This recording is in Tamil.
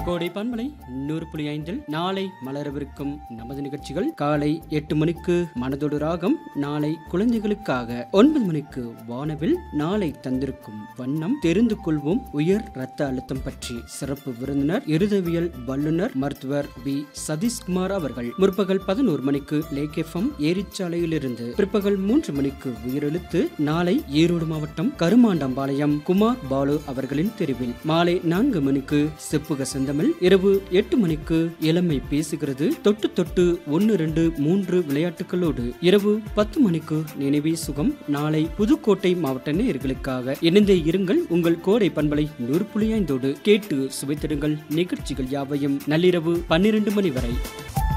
கோடை பண்பலை நூறு புள்ளி ஐந்தில் நாளை மலரவிருக்கும் நமது நிகழ்ச்சிகள் காலை எட்டு மணிக்கு மனதொடு ராகம் நாளை குழந்தைகளுக்காக ஒன்பது மணிக்கு வானவில் நாளை தந்திருக்கும் வண்ணம் தெரிந்து கொள்வோம் உயர் ரத்த அழுத்தம் பற்றி சிறப்பு விருந்தினர் இருதவியல் வல்லுநர் மருத்துவர் வி சதீஷ்குமார் அவர்கள் முற்பகல் பதினோரு மணிக்கு லேக் எஃப்எம் ஏரிச்சாலையிலிருந்து பிற்பகல் மூன்று மணிக்கு உயிரெழுத்து நாளை ஈரோடு மாவட்டம் கருமாண்டம்பாளையம் குமார் பாலு அவர்களின் தெருவில் மாலை நான்கு மணிக்கு செப்புக செந்தமிழ் இரவு எட்டு மணிக்கு இளமை பேசுகிறது தொட்டு தொட்டு ஒன்னு ரெண்டு மூன்று விளையாட்டுகளோடு இரவு பத்து மணிக்கு நினைவே சுகம் நாளை புதுக்கோட்டை மாவட்ட நேயர்களுக்காக இணைந்தே இருங்கள் உங்கள் கோடை பண்பலை நூறு புள்ளி ஐந்தோடு கேட்டு சுவைத்திடுங்கள் நிகழ்ச்சிகள் யாவையும் நள்ளிரவு பன்னிரண்டு மணி வரை